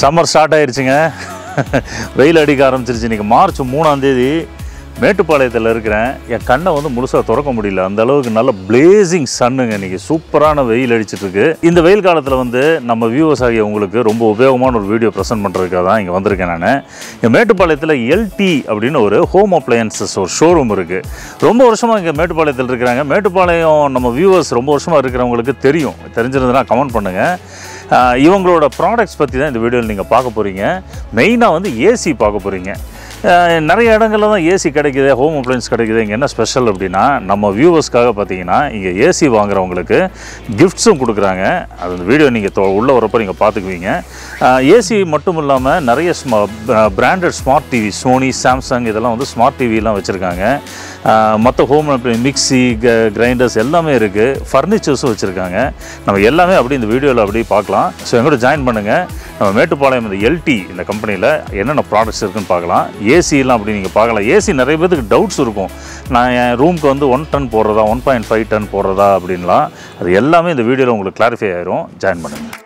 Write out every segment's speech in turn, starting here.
Summer start ஆயிருச்சுங்க வெயில் அடிக்க ஆரம்பிச்சிருச்சு இன்றைக்கி மார்ச் மூணாம் தேதி மேட்டுப்பாளையத்தில் இருக்கிறேன் என் கண்ணை வந்து முழுசாக திறக்க முடியல அந்த அளவுக்கு நல்ல பிளேசிங் சன்னுங்க இன்றைக்கி சூப்பரான வெயில் அடிச்சிட்டு இருக்கு இந்த வெயில் காலத்தில் வந்து நம்ம வியூவர்ஸ் ஆகிய உங்களுக்கு ரொம்ப உபயோகமான ஒரு வீடியோ ப்ரெசென்ட் பண்ணுறதுக்காக தான் இங்கே வந்திருக்கேன் நான் இங்கே மேட்டுப்பாளையத்தில் எல்டி அப்படின்னு ஒரு ஹோம் அப்ளையன்சஸ் ஒரு ஷோரூம் இருக்குது ரொம்ப வருஷமாக இங்கே மேட்டுப்பாளையத்தில் இருக்கிறாங்க மேட்டுப்பாளையம் நம்ம வியூவர்ஸ் ரொம்ப வருஷமாக இருக்கிறவங்களுக்கு தெரியும் தெரிஞ்சிருந்ததுன்னா கமெண்ட் பண்ணுங்கள் ஆஹ் இவங்களோட ப்ராடக்ட்ஸ் பற்றி தான் இந்த வீடியோவில் நீங்கள் பார்க்க போகிறீங்க மெயினாக வந்து ஏசி பார்க்க போகிறீங்க நிறைய இடங்கள்ல தான் ஏசி கிடைக்குது ஹோம் அப்ளைன்ஸ் கிடைக்குது இங்கே என்ன ஸ்பெஷல் அப்படின்னா நம்ம வியூவர்ஸ்க்காக பார்த்தீங்கன்னா இங்கே ஏசி வாங்குறவங்களுக்கு கிஃப்ட்ஸும் கொடுக்குறாங்க அது அந்த வீடியோ நீங்கள் உள்ளே வரப்போ நீங்கள் பார்த்துக்குவீங்க ஏசி மட்டும் இல்லாமல் நிறைய ஸ்மா branded smart TV Sony Samsung இதெல்லாம் வந்து ஸ்மார்ட் டிவிலாம் வச்சுருக்காங்க மற்ற ஹோம் மிக்சி கிரைண்டர்ஸ் எல்லாமே இருக்குது ஃபர்னிச்சர்ஸும் வச்சுருக்காங்க நம்ம எல்லாமே அப்படி இந்த வீடியோவில் அப்படியே பார்க்கலாம் ஸோ எங்கூட ஜாயின் பண்ணுங்கள் நம்ம மேட்டுப்பாளையம் இந்த எல்டி இந்த கம்பெனியில் என்னென்ன ப்ராடக்ட்ஸ் இருக்குன்னு பார்க்கலாம் ஏசிலாம் அப்படி நீங்கள் பார்க்கலாம் ஏசி நிறைய பேருக்கு டவுட்ஸ் இருக்கும் நான் என் ரூமுக்கு வந்து ஒன் டன் போடுறதா ஒன் பாயிண்ட் ஃபைவ் டன் போடுறதா அப்படின்லாம் அது எல்லாமே இந்த வீடியோவில் உங்களுக்கு கிளாரிஃபை ஆயிரும் ஜாயின் பண்ணுங்கள்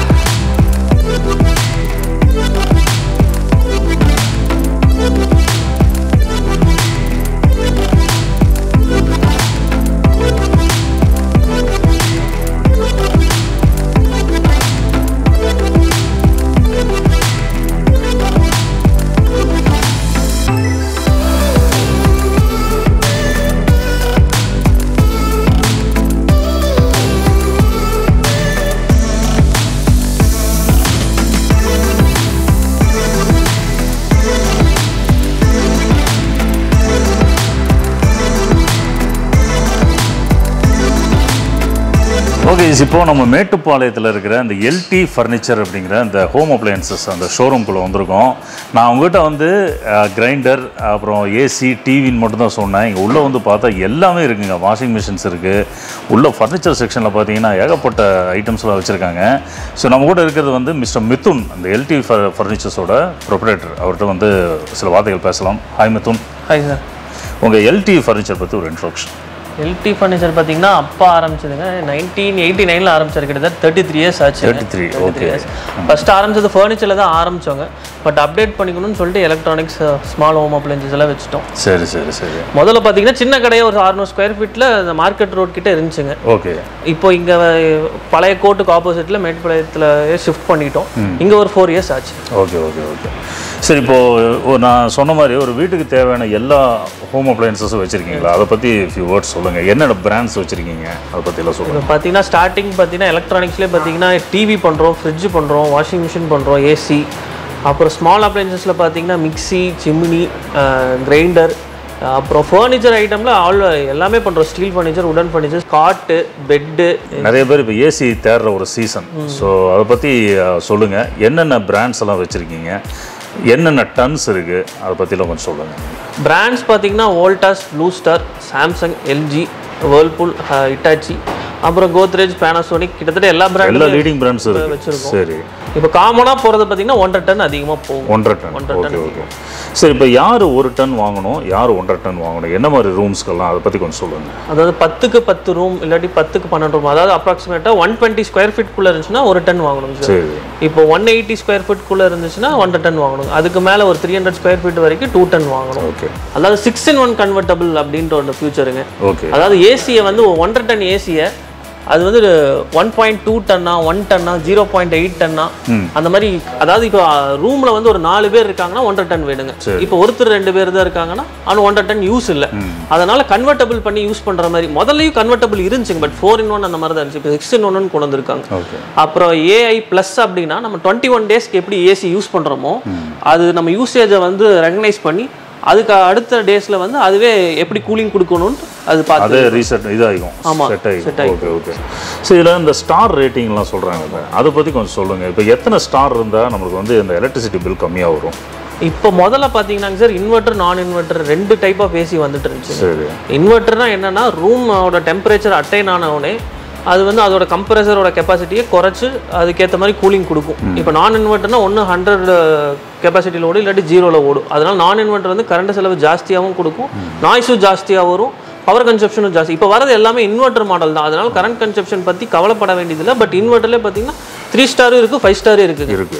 ஓகே இப்போ நம்ம மேட்டுப்பாளையத்தில் இருக்கிற இந்த எல்டி ஃபர்னிச்சர் அப்படிங்கிற இந்த ஹோம் அப்ளையன்சஸ் அந்த ஷோரூம்குள்ளே வந்திருக்கோம் நான் உங்ககிட்ட வந்து கிரைண்டர் அப்புறம் ஏசி டிவின்னு மட்டும் தான் சொன்னேன் இங்கே உள்ளே வந்து பார்த்தா எல்லாமே இருக்குங்க வாஷிங் மிஷின்ஸ் இருக்குது உள்ள ஃபர்னிச்சர் செக்ஷனில் பார்த்தீங்கன்னா ஏகப்பட்ட ஐட்டம்ஸ்லாம் வச்சுருக்காங்க ஸோ நம்ம கூட இருக்கிறது வந்து மிஸ்டர் மிதுன் அந்த எல்டி ஃபர்னிச்சர்ஸோட ப்ரொப்ரேட்டர் அவர்கிட்ட வந்து சில வார்த்தைகள் பேசலாம் ஹாய் மிதுன் ஹாய் சார் உங்கள் எல்டி ஃபர்னிச்சர் பற்றி ஒரு இன்ட்ரோடக்ஷன் எல்டி ஃபர்னிச்சர் பார்த்தீங்கன்னா அப்பா ஆரம்பிச்சதுங்க நைன்டீன் எயிட்டி நைனில் ஆரம்பிச்சாரு கிட்டத்தட்ட தேர்ட்டி த்ரீ இயர்ஸ் ஆச்சு 33 ஓகே ஃபர்ஸ்ட் ஆரம்பிச்சது ஃபர்னிச்சரில் தான் ஆரம்பிச்சோங்க பட் அப்டேட் பண்ணிக்கணும்னு சொல்லிட்டு எலக்ட்ரானிக்ஸ் ஸ்மால் ஹோம் அப்ளைன்சஸ் எல்லாம் வச்சுட்டோம் சரி சரி சரி முதல்ல பார்த்தீங்கன்னா சின்ன கடையே ஒரு அறுநூறு ஸ்கொயர் ஃபீட்டில் அந்த மார்க்கெட் ரோட் கிட்ட இருந்துச்சுங்க ஓகே இப்போ இங்கே பழைய கோர்ட்டுக்கு ஆப்போசிட்டில் மேட்டுப்பாளையத்தில் ஷிஃப்ட் பண்ணிட்டோம் இங்கே ஒரு ஃபோர் இயர்ஸ் ஆச்சு ஓகே ஓகே ஓகே சரி இப்போது நான் சொன்ன மாதிரி ஒரு வீட்டுக்கு தேவையான எல்லா ஹோம் அப்ளையன்சஸும் வச்சுருக்கீங்களா அதை பற்றி ஃபியூ வேர்ட்ஸ் சொல்லுங்கள் என்னென்ன பிராண்ட்ஸ் வச்சுருக்கீங்க அதை பற்றிலாம் சொல்லுங்கள் இப்போ பார்த்தீங்கன்னா ஸ்டார்டிங் பார்த்தீங்கன்னா எலக்ட்ரானிக்ஸ்லேயே பார்த்தீங்கன்னா டிவி பண்ணுறோம் ஃப்ரிட்ஜ் பண்ணுறோம் வாஷிங் மிஷின் பண்ணுறோம் ஏசி அப்புறம் ஸ்மால் அப்ளைன்சஸில் பார்த்தீங்கன்னா மிக்ஸி சிம்னி கிரைண்டர் அப்புறம் ஃபர்னிச்சர் ஐட்டமில் ஆல் எல்லாமே பண்ணுறோம் ஸ்டீல் ஃபர்னிச்சர் உடன் ஃபர்னிச்சர் காட்டு பெட்டு நிறைய பேர் இப்போ ஏசி தேடுற ஒரு சீசன் ஸோ அதை பற்றி சொல்லுங்கள் என்னென்ன பிராண்ட்ஸ் எல்லாம் வச்சுருக்கீங்க என்னென்ன டன்ஸ் இருக்குது அதை பற்றிலாம் கொஞ்சம் சொல்லுங்கள் பிராண்ட்ஸ் பார்த்தீங்கன்னா Voltas Blue Star Samsung LG Whirlpool Hitachi அப்புறம் கோத்ரேஜ் பேனாசோனிக் கிட்டத்தட்ட எல்லா எல்லா பிராண்டும் லீடிங் பிராண்ட்ஸ் இருக்கு வச்சிருக்கோம். சரி இப்போ காமனாக போகிறது பார்த்தீங்கன்னா ஒன்றரை டன் அதிகமாக போகும் ஒன்றரை டன் ஓகே ஓகே சரி இப்போ யார் ஒரு டன் வாங்கணும் யார் ஒன்றரை டன் வாங்கணும் என்ன மாதிரி ரூம்ஸ்க்கெல்லாம் அதை பற்றி கொஞ்சம் சொல்லுங்கள் அதாவது பத்துக்கு பத்து ரூம் இல்லாட்டி பத்துக்கு பன்னெண்டு ரூம் அதாவது அப்ராக்சிமேட்டாக ஒன் டுவெண்ட்டி ஸ்கொயர் ஃபீட்குள்ளே இருந்துச்சுன்னா ஒரு டன் வாங்கணும் சார் சரி இப்போ ஒன் எயிட்டி ஸ்கொயர் ஃபீட்குள்ளே இருந்துச்சுன்னா ஒன்றரை டன் வாங்கணும் அதுக்கு மேலே ஒரு த்ரீ ஹண்ட்ரட் ஸ்கொயர் ஃபீட் வரைக்கும் டூ டன் வாங்கணும் ஓகே அதாவது சிக்ஸ் இன் ஒன் கன்வெர்டபிள் அப்படின்ற ஒரு ஃபியூச்சருங்க ஓகே அதாவது ஏசியை வந்து ஒன்றரை டன் ஏசியை அது வந்து ஒன் பாயிண்ட் டூ டன்னா ஒன் டன்னா ஜீரோ பாயிண்ட் எயிட் டன்னா அந்த மாதிரி அதாவது இப்போ ரூம்ல வந்து ஒரு நாலு பேர் இருக்காங்கன்னா ஒன்றரை டன் வேணுங்க இப்போ ஒருத்தர் ரெண்டு பேர் தான் இருக்காங்கன்னா ஆனால் ஒன்றரை டன் யூஸ் இல்லை அதனால கன்வெர்டபிள் பண்ணி யூஸ் பண்ற மாதிரி முதல்லயும் கன்வெர்டபிள் இருந்துச்சுங்க பட் ஃபோர் இன் ஒன் அந்த மாதிரி தான் இருந்துச்சு இப்போ சிக்ஸ் இன் ஒன்னு கொண்டு வந்திருக்காங்க ஓகே அப்புறம் ஏஐ ப்ளஸ் அப்படின்னா நம்ம டுவெண்ட்டி ஒன் டேஸ்க்கு எப்படி ஏசி யூஸ் பண்ணுறோமோ அது நம்ம யூசேஜை வந்து ரெகனைஸ் பண்ணி அதுக்கு அடுத்த டேஸில் வந்து அதுவே எப்படி கூலிங் கொடுக்கணும்னு அது பார்த்து அதே ரீசெட் இதாகும் ஆமா, செட் set ஆகிடும் ஓகே ஓகே ஸோ இதில் இந்த ஸ்டார் ரேட்டிங்லாம் சொல்கிறாங்கல்ல அதை பற்றி கொஞ்சம் சொல்லுங்கள் இப்போ எத்தனை ஸ்டார் இருந்தால் நம்மளுக்கு வந்து இந்த எலக்ட்ரிசிட்டி பில் கம்மியாக வரும் இப்போ முதல்ல பார்த்தீங்கன்னா சார் இன்வெர்டர் நான் இன்வெர்டர் ரெண்டு டைப் ஆஃப் ஏசி வந்துட்டு இருந்துச்சு சரி இன்வெர்டர்னா என்னன்னா ரூமோட டெம்பரேச்சர் அட்டைன் ஆனவுடனே அது வந்து அதோட கம்ப்ரஸரோட கெப்பாசிட்டியை குறைச்சு அதுக்கேற்ற மாதிரி கூலிங் கொடுக்கும் இப்போ நான் இன்வெர்டர்னா ஒன்று ஹண்ட்ரட் கெப்பாசிட்டியில் ஓடும் இல்லாட்டி ஜீரோவில் ஓடும் அதனால நான் இன்வெர்டர் வந்து கரண்ட் செலவு ஜாஸ்தியாகவும் கொடுக்கும் நாய்ஸும் ஜாஸ்தியாக வரும் பவர் கன்சப்ஷனும் ஜாஸ்தி இப்போ வரது எல்லாமே இன்வெர்டர் மாடல் தான் அதனால கரண்ட் கன்சப்ஷன் பற்றி கவலைப்பட வேண்டியதில்லை பட் இன்வெர்டர்லேயே பார்த்தீங்கன்னா த்ரீ ஸ்டாரும் இருக்குது ஃபைவ் ஸ்டாரும் இருக்குது இருக்கு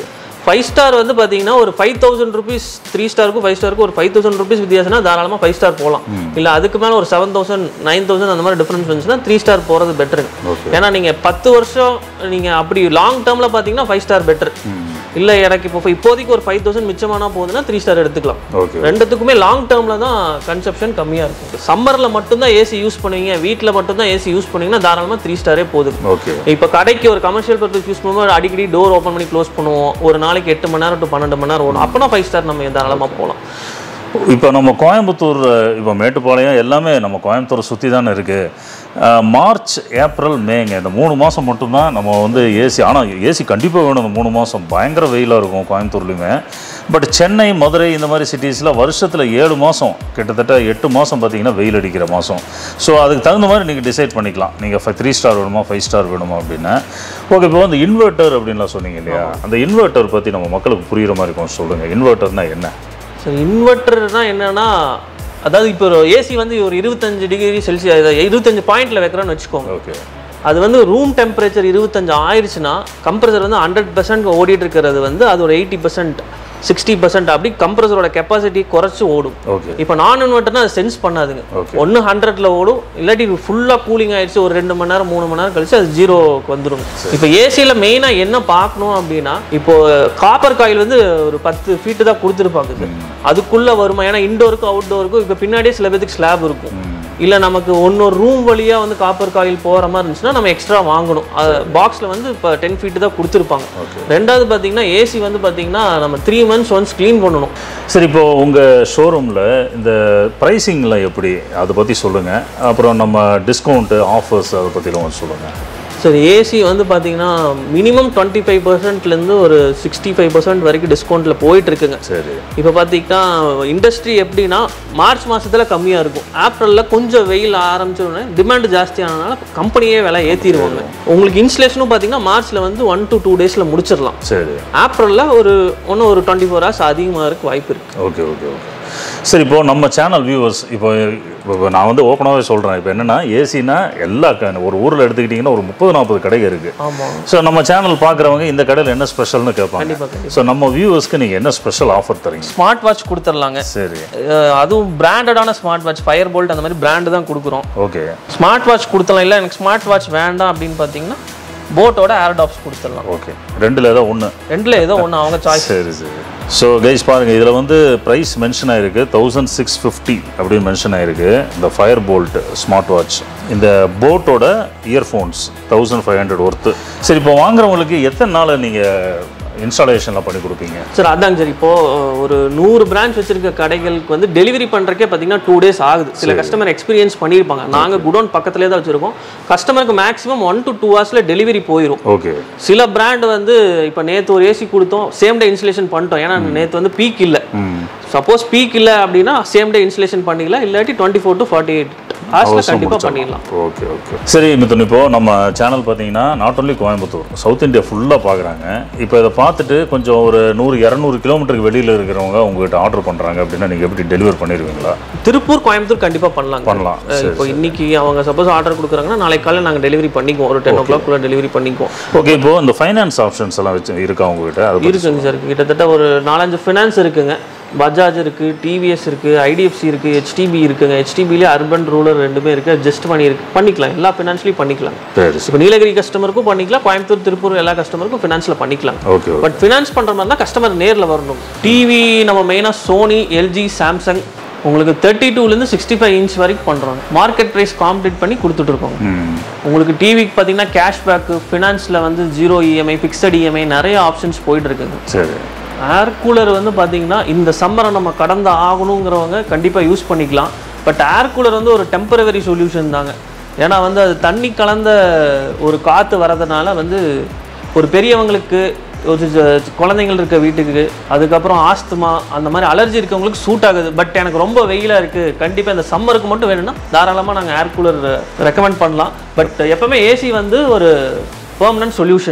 ஃபைவ் ஸ்டார் வந்து பார்த்தீங்கன்னா ஒரு ஃபைவ் தௌசண்ட் ருபீஸ் த்ரீ ஸ்டாருக்கும் ஃபைவ் ஸ்டாருக்கும் ஒரு ஃபைவ் தௌசண்ட் ருபீஸ் வித்தியாசம்னா தாராளமாக ஃபைவ் ஸ்டார் போகலாம் இல்லை அதுக்கு மேலே ஒரு செவன் தௌசண்ட் நைன் தௌசண்ட் அந்த மாதிரி டிஃப்ரென்ஸ் வந்துச்சுன்னா த்ரீ ஸ்டார் போகிறது பெட்டருங்க Okay. ஏன்னா நீங்கள் பத்து வருஷம் நீங்கள் அப்படி லாங் டேர்மில் பார்த்தீங்கன்னா ஃபைவ் ஸ்டார் பெட்டர் இல்லை எனக்கு இப்போ இப்போதைக்கு ஒரு ஃபைவ் தௌசண்ட் மிச்சமானா போகுதுன்னா த்ரீ ஸ்டார் எடுத்துக்கலாம் ஓகே ரெண்டுத்துக்குமே லாங் டேர்மில் தான் கன்சப்ஷன் கம்மியாக இருக்கும் சம்மரில் மட்டும்தான் ஏசி யூஸ் பண்ணுவீங்க வீட்டில் மட்டும்தான் ஏசி யூஸ் பண்ணீங்கன்னா தாராளமாக த்ரீ ஸ்டாரே போதும் ஓகே இப்போ கடைக்கு ஒரு கமர்ஷியல் பர்பஸ் யூஸ் பண்ணும்போது அடிக்கடி டோர் ஓப்பன் பண்ணி க்ளோஸ் பண்ணுவோம் ஒரு நாளைக்கு எட்டு மணி நேரம் டு பன்னெண்டு மணி நேரம் ஓடும் அப்போனா ஃபைவ் ஸ்டார் நம்ம தாராளமாக போகலாம் இப்போ நம்ம கோயம்புத்தூர் இப்போ மேட்டுப்பாளையம் எல்லாமே நம்ம கோயம்புத்தூரை சுற்றி தானே இருக்குது மார்ச் ஏப்ரல் மேங்க இந்த மூணு மாதம் மட்டும்தான் நம்ம வந்து ஏசி ஆனால் ஏசி கண்டிப்பாக வேணும் இந்த மூணு மாதம் பயங்கர வெயிலாக இருக்கும் கோயம்புத்தூர்லையுமே பட் சென்னை மதுரை இந்த மாதிரி சிட்டிஸில் வருஷத்தில் ஏழு மாதம் கிட்டத்தட்ட எட்டு மாதம் பார்த்தீங்கன்னா வெயில் அடிக்கிற மாதம் ஸோ அதுக்கு தகுந்த மாதிரி நீங்கள் டிசைட் பண்ணிக்கலாம் நீங்கள் த்ரீ ஸ்டார் வேணுமா ஃபைவ் ஸ்டார் வேணுமா அப்படின்னு ஓகே இப்போ வந்து இன்வெர்ட்டர் அப்படின்லாம் சொன்னீங்க இல்லையா அந்த இன்வெர்ட்டர் பற்றி நம்ம மக்களுக்கு புரிகிற மாதிரி கொஞ்சம் சொல்லுங்கள் இன்வெர்ட்டர்னா என்ன சரி இன்வெர்டர்னா என்னன்னா அதாவது இப்போ ஒரு ஏசி வந்து ஒரு இருபத்தஞ்சு டிகிரி செல்சியஸ் இருபத்தஞ்சு பாயிண்ட்ல வைக்கிறோன்னு வச்சுக்கோங்க ஓகே அது வந்து ரூம் டெம்பரேச்சர் இருபத்தஞ்சு ஆயிடுச்சுன்னா கம்ப்ரஸர் வந்து ஹண்ட்ரட் பர்சன்ட் ஓடிட்டு இருக்கிறது வந்து அது ஒரு எயிட்டி பர்சன்ட் சிக்ஸ்டி பர்சன்ட் அப்படி கம்ப்ரஸரோட கெப்பாசிட்டி குறைச்சி ஓடும் ஓகே இப்போ நான் இன்வெர்ட்டர்னா அது சென்ஸ் பண்ணாதுங்க Okay. ஒன்று ஹண்ட்ரட்ல ஓடும் இல்லாட்டி ஃபுல்லாக கூலிங் ஆயிடுச்சு ஒரு ரெண்டு மணி நேரம் மூணு மணி நேரம் கழிச்சு அது ஜீரோக்கு வந்துடும் இப்போ ஏசியில் மெயினாக என்ன பார்க்கணும் அப்படின்னா இப்போ காப்பர் காயில் வந்து ஒரு பத்து ஃபீட்டு தான் கொடுத்துருப்பாங்க சார் அதுக்குள்ள வருமா ஏன்னா இன்டோருக்கும் அவுட்டோருக்கும் இப்போ பின்னாடியே சில பேருக்கு ஸ்லாப் இருக்கும் இல்லை நமக்கு ஒன்னொரு ரூம் வழியாக வந்து காப்பர் காயில் போகிற மாதிரி இருந்துச்சுன்னா நம்ம எக்ஸ்ட்ரா வாங்கணும் பாக்ஸில் வந்து இப்போ டென் ஃபீட்டு தான் கொடுத்துருப்பாங்க ரெண்டாவது பார்த்தீங்கன்னா ஏசி வந்து பார்த்தீங்கன்னா நம்ம த்ரீ மந்த்ஸ் ஒன்ஸ் க்ளீன் பண்ணணும் சரி இப்போ உங்கள் ஷோரூமில் இந்த ப்ரைஸிங்கில் எப்படி அதை பற்றி சொல்லுங்கள் அப்புறம் நம்ம டிஸ்கவுண்ட்டு ஆஃபர்ஸ் அதை பற்றிலாம் கொஞ்சம் சொல்லுங்கள் சரி ஏசி வந்து பார்த்தீங்கன்னா மினிமம் டுவெண்ட்டி ஃபைவ் பர்சன்ட்லேருந்து ஒரு சிக்ஸ்டி ஃபைவ் பர்சன்ட் வரைக்கும் டிஸ்கவுண்ட்டில் போயிட்டு இருக்குங்க சரி இப்போ பார்த்தீங்கன்னா இண்டஸ்ட்ரி எப்படின்னா மார்ச் மாசத்துல கம்மியாக இருக்கும் ஏப்ரலில் கொஞ்சம் வெயில் ஆரம்பிச்சோடனே டிமாண்ட் ஜாஸ்தியானதுனால கம்பெனியே விலை ஏற்றிடுவாங்க உங்களுக்கு இன்ஸ்டலேஷனும் பார்த்தீங்கன்னா மார்ச்சில் வந்து ஒன் டு டூ டேஸில் முடிச்சிடலாம் சரி ஏப்ரலில் ஒரு இன்னும் ஒரு டுவெண்ட்டி ஃபோர் ஹவர்ஸ் அதிகமாக இருக்க வாய்ப்பு இருக்குது ஓகே ஓகே ஓகே சரி இப்போ நம்ம சேனல் வியூவர்ஸ் இப்போ இப்போ நான் வந்து ஓப்பனாகவே சொல்கிறேன் இப்போ என்னென்னா ஏசினா எல்லா க- ஒரு ஊரில் எடுத்துக்கிட்டிங்கன்னா ஒரு முப்பது நாற்பது கடை இருக்குது ஆமாம் ஸோ நம்ம சேனல் பார்க்குறவங்க இந்த கடையில் என்ன ஸ்பெஷல்னு கேட்பாங்க கண்டிப்பாக கண்டிப்பாக ஸோ நம்ம வியூவர்ஸ்க்கு நீங்கள் என்ன ஸ்பெஷல் ஆஃபர் தரீங்க ஸ்மார்ட் வாட்ச் கொடுத்துர்லாங்க சரி அஹ் அதுவும் பிராண்டடான ஸ்மார்ட் வாட்ச் ஃபயர் போல்ட் அந்த மாதிரி பிராண்டு தான் கொடுக்குறோம் ஓகே ஸ்மார்ட் வாட்ச் கொடுத்தலாம் இல்லை எனக்கு ஸ்மார்ட் வாட்ச் வேண்டாம் அப்படின்னு பார்த்தீங்கன்னா போட்டோட ஏர்டாப்ஸ் கொடுத்துடலாம் ஓகே ரெண்டில் ஏதோ ஒன்று ரெண்டில் ஏதோ ஒன்று அவங்க சாய்ஸ் சரி சரி ஸோ கைஸ் பாருங்க இதில் வந்து ப்ரைஸ் மென்ஷன் ஆயிருக்கு தௌசண்ட் சிக்ஸ் ஃபிஃப்டி அப்படின்னு மென்ஷன் ஆயிருக்கு இந்த ஃபயர் போல்ட் ஸ்மார்ட் வாட்ச் இந்த போட்டோட earphones thousand five hundred worth சரி இப்போ வாங்குறவங்களுக்கு எத்தனை நாள் நீங்கள் இன்ஸ்டாலேஷன்லாம் பண்ணி கொடுப்பீங்க சார் அதாங்க சார் இப்போ ஒரு நூறு பிரான்ச் வச்சிருக்க கடைகளுக்கு வந்து டெலிவரி பண்றதுக்கே பார்த்தீங்கன்னா டூ டேஸ் ஆகுது சில கஸ்டமர் எக்ஸ்பீரியன்ஸ் பண்ணியிருப்பாங்க நாங்கள் குடோன் பக்கத்துலேயே தான் வச்சிருக்கோம் கஸ்டமருக்கு மேக்ஸிமம் ஒன் டு டூ ஹவர்ஸில் டெலிவரி போயிடும் ஓகே சில பிராண்ட் வந்து இப்போ நேற்று ஒரு ஏசி கொடுத்தோம் சேம் டே இன்ஸ்டலேஷன் பண்ணிட்டோம் ஏன்னா நேற்று வந்து பீக் இல்லை ம் சப்போஸ் பீக் இல்லை அப்படின்னா சேம் டே இன்ஸ்டலேஷன் பண்ணிக்கலாம் இல்லாட்டி twenty four to forty eight ஹவர்ஸில் கண்டிப்பாக பண்ணிடலாம் ஓகே ஓகே சரி மிதுன் இப்போ நம்ம சேனல் பார்த்தீங்கன்னா not only Coimbatore south India ஃபுல்லாக பார்க்குறாங்க இப்போ இதை பார்த்துட்டு கொஞ்சம் ஒரு நூறு இரநூறு கிலோமீட்டருக்கு வெளியில் இருக்கிறவங்க உங்ககிட்ட ஆர்டர் பண்ணுறாங்க அப்படின்னா நீங்கள் எப்படி டெலிவர் பண்ணிடுவீங்களா திருப்பூர் கோயம்புத்தூர் கண்டிப்பாக பண்ணலாம் பண்ணலாம் சரி இப்போ இன்னைக்கு அவங்க சப்போஸ் ஆர்டர் கொடுக்குறாங்கன்னா நாளைக்கு காலையில் நாங்கள் டெலிவரி பண்ணிக்குவோம் ஒரு டென் ஓ கிளாக் டெலிவரி பண்ணிக்குவோம் ஓகே இப்போ இந்த ஃபைனான்ஸ் ஆப்ஷன்ஸ் எல்லாம் வச்சு இருக்கா உங்ககிட்ட அது பத்தி இருக்குங்க சார் கிட்டத்தட்ட ஒரு நாலஞ்சு ஃபினான்ஸ் இருக்குங்க பஜாஜ் இருக்கு டிவிஎஸ் இருக்கு ஐடிஎஃப்சி இருக்கு ஹெச்டிபி இருக்குங்க ஹெச்டிபிலே அர்பன் ரூரல் ரெண்டுமே இருக்கு ஜஸ்ட் பண்ணி இருக்கு பண்ணிக்கலாம் எல்லா ஃபினான்ஸ்லையும் பண்ணிக்கலாம் சரி சரி இப்போ நீலகிரி கஸ்டமருக்கும் பண்ணிக்கலாம் கோயம்புத்தூர் திருப்பூர் எல்லா கஸ்டமருக்கும் ஃபினான்ஸில் பண்ணிக்கலாம் ஓகே ஓகே பட் ஃபினான்ஸ் பண்ணுற மாதிரி தான் கஸ்டமர் நேரில் வரணும் டிவி நம்ம மெயினாக சோனி எல்ஜி சாம்சங் உங்களுக்கு தேர்ட்டி டூலேருந்து சிக்ஸ்டி ஃபைவ் இன்ச் வரைக்கும் பண்ணுறோம் மார்க்கெட் ப்ரைஸ் காம்படிட் பண்ணி கொடுத்துட்ருக்கோங்க ம் உங்களுக்கு டிவிக்கு பார்த்தீங்கன்னா கேஷ்பேக்கு ஃபினான்ஸில் வந்து ஜீரோ இஎம்ஐ ஃபிக்ஸட் இஎம்ஐ நிறைய ஆப்ஷன்ஸ் போயிட்டு இருக்குங்க சரி ஏர் கூலர் வந்து பார்த்தீங்கன்னா இந்த சம்மரை நம்ம கடந்து ஆகணுங்கிறவங்க கண்டிப்பாக யூஸ் பண்ணிக்கலாம் பட் ஏர் கூலர் வந்து ஒரு டெம்பரவரி சொல்யூஷன் தாங்க ஏன்னா வந்து அது தண்ணி கலந்த ஒரு காற்று வரதுனால வந்து ஒரு பெரியவங்களுக்கு ஒரு ஜ- குழந்தைங்கள் இருக்க வீட்டுக்கு அதுக்கப்புறம் ஆஸ்துமா அந்த மாதிரி அலர்ஜி இருக்கவங்களுக்கு சூட் ஆகுது பட் எனக்கு ரொம்ப வெயிலாக இருக்குது கண்டிப்பாக இந்த சம்மருக்கு மட்டும் வேணும்னா தாராளமாக நாங்கள் ஏர் கூலர் ரெக்கமெண்ட் பண்ணலாம் பட் எப்பவுமே ஏசி வந்து ஒரு பெர்மனன்ட் சொல்யூஷன்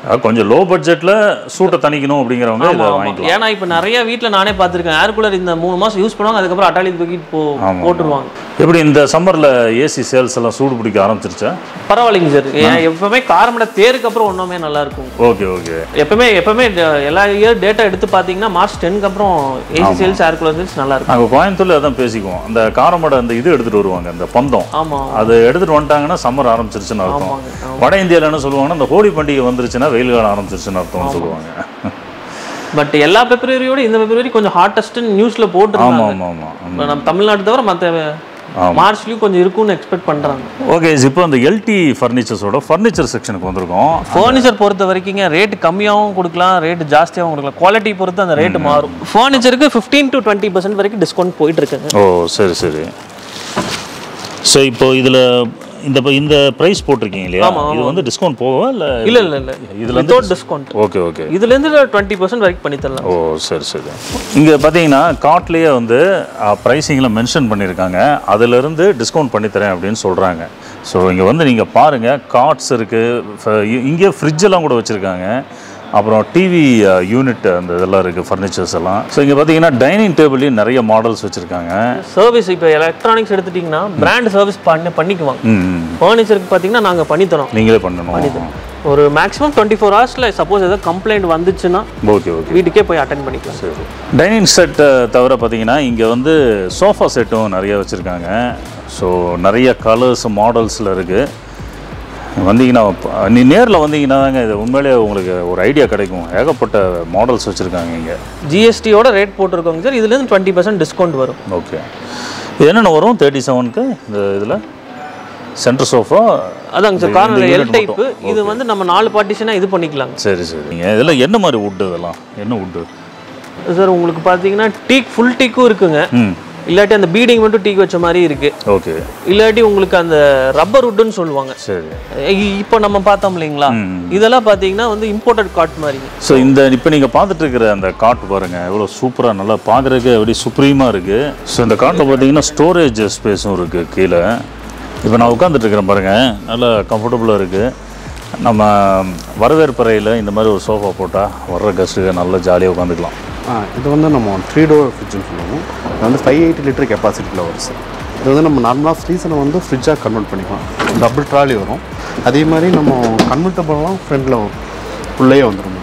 அஹ் கொஞ்சம் லோ பட்ஜெட்டில் சூட்டை தணிக்கணும் அப்படிங்கிறவங்க இதை ஆமா, ஆமா. வாங்கிக்கலாம் ஏன்னா இப்போ நிறைய வீட்ல நானே பார்த்திருக்கேன் ஏர் கூலர் இந்த மூணு மாசம் யூஸ் பண்ணுவாங்க அதுக்கப்புறம் அட்டாலி தூக்கிட்டு போ போட்டுருவாங்க எப்படி இந்த சம்மரில் ஏசி சேல்ஸ் எல்லாம் சூடு பிடிக்க ஆரம்பிச்சிருச்சா பரவாயில்லைங்க சார் ஏன் எப்பவுமே காரமடை தேருக்கு அப்புறம் ஒன்றுமே நல்லா இருக்கும் ஓகே ஓகே எப்பவுமே எப்பவுமே ட- எல்லா இயர் டேட்டா எடுத்து பார்த்தீங்கன்னா மார்ச் டென்க்கு அப்புறம் AC sales air cooler sales நல்லா இருக்கும் நாங்கள் கோயம்புத்தூர்ல அதான் பேசிக்குவோம் அந்த காரமடை அந்த இது எடுத்துகிட்டு வருவாங்க அந்த பந்தம் ஆமா அது எடுத்துகிட்டு வந்துட்டாங்கன்னா சம்மர் ஆரம்பிச்சிருச்சுன்னு அர்த்தம் ஆமாங்க ஆமா. வட இந்தியாவில் என்ன சொல்லுவாங்கன்னா இந்த ஹோலி பண்டிகை வந்துருச்சுன்னா வெயில் காலம் ஆரம்பிச்சிருச்சுன்னு அர்த்தம்னு சொல்லுவாங்க பட் எல்லா பிப்ரவரியோட இந்த பிப்ரவரி கொஞ்சம் ஹாட்டஸ்ட்னு நியூஸ்ல ஆமாம் போட்டுருந்தாங்க ஆமாம் ஆமாம் இப்ப நம்ம தமிழ்நாடு தவிர மற்ற ஆமா. மார்ச்லயும் கொஞ்சம் இருக்கும்னு எக்ஸ்பெக்ட் பண்றாங்க ஓகே இப்போ அந்த எல்டி ஃபர்னிச்சர்ஸோட ஃபர்னிச்சர் செக்ஷனுக்கு வந்திருக்கோம் ஃபர்னிச்சர் பொறுத்த வரைக்கும் ரேட் கம்மியாகவும் கொடுக்கலாம் ரேட் ஜாஸ்தியாகவும் கொடுக்கலாம் குவாலிட்டி பொறுத்து அந்த ரேட் மாறும் ஃபர்னிச்சருக்கு ஃபிஃப்டீன் டு டுவெண்ட்டி பர்சன்ட் வரைக்கும் டிஸ்கவுண்ட் போயிட்டு இருக்குங்க ஓ சரி சரி ஸோ இப்போ இதில் இந்த இந்த ப்ரைஸ் போட்டிருக்கீங்க இல்லையா இது வந்து டிஸ்கவுண்ட் போகவா இல்லை இல்ல இல்ல இல்ல இதுல இருந்து வித்தவுட் டிஸ்கவுண்ட் ஓகே ஓகே இதுல இருந்து டுவெண்ட்டி பர்சன்ட் வரைக்கும் பண்ணி தரலாம் ஓ சரி சரி இங்கே பார்த்தீங்கன்னா கார்ட்லேயே வந்து ப்ரைஸிங்கில் மென்ஷன் பண்ணியிருக்காங்க அதிலிருந்து டிஸ்கவுண்ட் பண்ணி தரேன் அப்படின்னு சொல்கிறாங்க ஸோ இங்கே வந்து நீங்கள் பாருங்கள் கார்ட்ஸ் இருக்குது இங்கே ஃப்ரிட்ஜெல்லாம் கூட வச்சுருக்காங்க அப்புறம் டிவி யூனிட் அந்த இதெல்லாம் இருக்குது ஃபர்னிச்சர்ஸ் எல்லாம் ஸோ இங்கே பார்த்தீங்கன்னா டைனிங் டேபிள்லேயும் நிறைய மாடல்ஸ் வச்சுருக்காங்க சர்வீஸ் இப்போ எலக்ட்ரானிக்ஸ் எடுத்துட்டிங்கன்னா பிராண்ட் சர்வீஸ் பண்ணி பண்ணிக்குவாங்க ம் ஃபர்னிச்சருக்கு பார்த்தீங்கன்னா நாங்கள் பண்ணி தரோம் நீங்களே பண்ணணும் ஒரு மேக்ஸிமம் டுவெண்ட்டி ஃபோர் ஹவர்ஸில் சப்போஸ் ஏதாவது கம்ப்ளைண்ட் வந்துச்சுன்னா ஓகே ஓகே வீட்டுக்கே போய் அட்டன் பண்ணிக்கலாம் சரி டைனிங் செட் தவிர பார்த்தீங்கன்னா இங்கே வந்து சோஃபா செட்டும் நிறைய வச்சுருக்காங்க ஸோ நிறைய கலர்ஸ் மாடல்ஸில் இருக்குது வந்தீங்கன்னா ப- நீ நேரில் வந்தீங்கன்னா தாங்க இது உண்மையிலேயே உங்களுக்கு ஒரு ஐடியா கிடைக்கும் ஏகப்பட்ட மாடல்ஸ் வச்சுருக்காங்க இங்கே ஜிஎஸ்டியோட ரேட் போட்டிருக்கோங்க சார் இதுலேருந்து டுவெண்ட்டி பர்சன்ட் டிஸ்கவுண்ட் வரும் ஓகே இது என்னென்ன வரும் தேர்ட்டி செவனுக்கு இந்த இதில் சென்டர் சோஃபா அதாங்க சார் இந்த கார்னரில் unit எல் டைப்பு இது வந்து நம்ம நாலு பார்ட்டிஷனாக இது பண்ணிக்கலாங்க சரி சரி நீங்கள் இதில் என்ன மாதிரி வுட்டு இதெல்லாம் என்ன வுட்டு சார் உங்களுக்கு பார்த்தீங்கன்னா டீக் ஃபுல் டீக்கும் இருக்குங்க ம் இல்லாட்டி அந்த பீடிங் மட்டும் டீக் வச்ச மாதிரி இருக்கு ஓகே இல்லாட்டி உங்களுக்கு அந்த ரப்பர் வுட்டுன்னு சொல்லுவாங்க சரி இ- இப்போ நம்ம பார்த்தோம் இல்லைங்களா இதெல்லாம் பார்த்தீங்கன்னா வந்து இம்போர்ட்டட் காட் மாதிரி ஸோ இந்த இப்போ நீங்கள் பார்த்துட்டு இருக்கிற அந்த காட் பாருங்க எவ்வளோ சூப்பராக நல்லா பார்க்குறதுக்கு அப்படி சுப்ரீமாக இருக்குது ஸோ இந்த காட்டில் பார்த்தீங்கன்னா ஸ்டோரேஜ் ஸ்பேஸும் இருக்குது கீழே இப்போ நான் உட்காந்துட்டு இருக்கிறேன் பாருங்கள் நல்லா கம்ஃபர்டபுளாக இருக்குது நம்ம வரவேற்பறையில் இந்த மாதிரி ஒரு சோஃபா போட்டால் வர்ற கெஸ்ட்டுக்கு நல்லா ஜாலியாக உட்காந்துக்கலாம் ஆ இது வந்து நம்ம த்ரீ டோர் ஃப்ரிட்ஜ்னு சொல்லுவோம் இது வந்து ஃபைவ் எயிட்டி லிட்டர் கெப்பாசிட்டியில் வரும் சார் இது வந்து நம்ம நார்மலாக ஃப்ரீசரை வந்து ஃப்ரிட்ஜாக கன்வெர்ட் பண்ணிக்கலாம் டபுள் ட்ராலி வரும் அதே மாதிரி நம்ம கன்வெர்ட்டபுளாக ஃப்ரண்ட்டில் வரும் உள்ளே வந்துடும்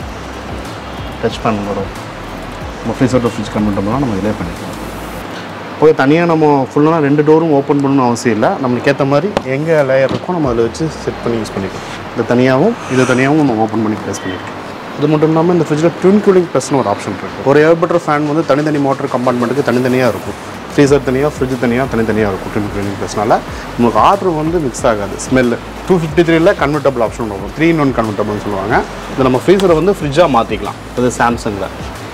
டச் பேன் வரும் நம்ம ஃப்ரீசர் டு ஃப்ரிட்ஜ் கன்வெர்ட்டபுளாக நம்ம இதிலே பண்ணிக்கலாம் போய் தனியாக நம்ம ஃபுல்லாக ரெண்டு டோரும் ஓப்பன் பண்ணணும்னு அவசியம் இல்லை நம்மளுக்கு ஏற்ற மாதிரி எங்கே லேயர் இருக்கோ நம்ம அதில் வச்சு செட் பண்ணி யூஸ் பண்ணிக்கலாம் இது தனியாகவும் இது தனியாகவும் நம்ம ஓப்பன் பண்ணி ப்ளேஸ் பண்ணிக்கலாம் அது மட்டும் இல்லாமல் இந்த ஃப்ரிட்ஜில் ட்வின் கூலிங் ப்ளஸ்னு ஒரு ஆப்ஷன் இருக்குது ஒரு ஏர் பட்டர் ஃபேன் வந்து தனித்தனி மோட்டர் கம்பார்ட்மெண்ட்டுக்கு தனித்தனியாக இருக்கும் ஃப்ரீசர் தனியாக ஃப்ரிட்ஜ் தனியாக தனித்தனியாக இருக்கும் ட்வின் கூலிங் ப்ளஸ்னால உங்களுக்கு ஆர்டர் வந்து மிக்ஸ் ஆகாது ஸ்மெல் டூ ஃபிஃப்டி த்ரீல கன்வெர்ட்டபிள் ஆப்ஷன் இருக்கும் த்ரீ இன் ஒன் கன்வெர்ட்டபிள்னு சொல்லுவாங்க இது நம்ம ஃப்ரீசரை வந்து ஃப்ரிட்ஜாக மாற்றிக்கலாம் அது சாம்சங்கில்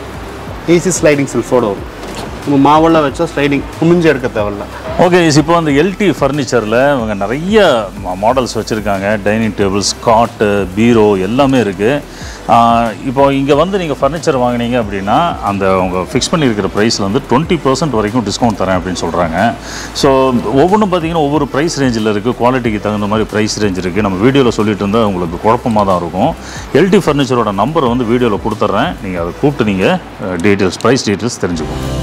ஈஸி ஸ்லைடிங் செல்ஃபோட வரும் நம்ம மாவெல்லாம் வச்சா ஸ்லைடிங் குமிஞ்சு எடுக்க தேவையில்ல ஓகே இப்போ அந்த எல்டி ஃபர்னிச்சரில் இவங்க நிறைய மாடல்ஸ் வச்சுருக்காங்க டைனிங் டேபிள்ஸ் காட்டு பீரோ எல்லாமே இருக்குது இப்போ இங்கே வந்து நீங்கள் ஃபர்னிச்சர் வாங்குனீங்க அப்படின்னா அந்த அவங்க ஃபிக்ஸ் பண்ணியிருக்கிற ப்ரைஸில் வந்து டுவெண்ட்டி பர்சன்ட் வரைக்கும் டிஸ்கவுண்ட் தரேன் அப்படின்னு சொல்கிறாங்க ஸோ ஒவ்வொன்றும் பார்த்தீங்கன்னா ஒவ்வொரு ப்ரைஸ் ரேஞ்சில் இருக்குது குவாலிட்டிக்கு தகுந்த மாதிரி ப்ரைஸ் ரேஞ்ச் இருக்குது நம்ம வீடியோவில் சொல்லிட்டு இருந்தால் உங்களுக்கு குழப்பமாக தான் இருக்கும் எல்டி ஃபர்னிச்சரோட நம்பரை வந்து வீடியோவில் கொடுத்துட்றேன் நீங்கள் அதை கூப்பிட்டு நீங்கள் டீட்டெயில்ஸ் ப்ரைஸ் டீட்டெயில்ஸ் தெரிஞ்சுக்கோங்க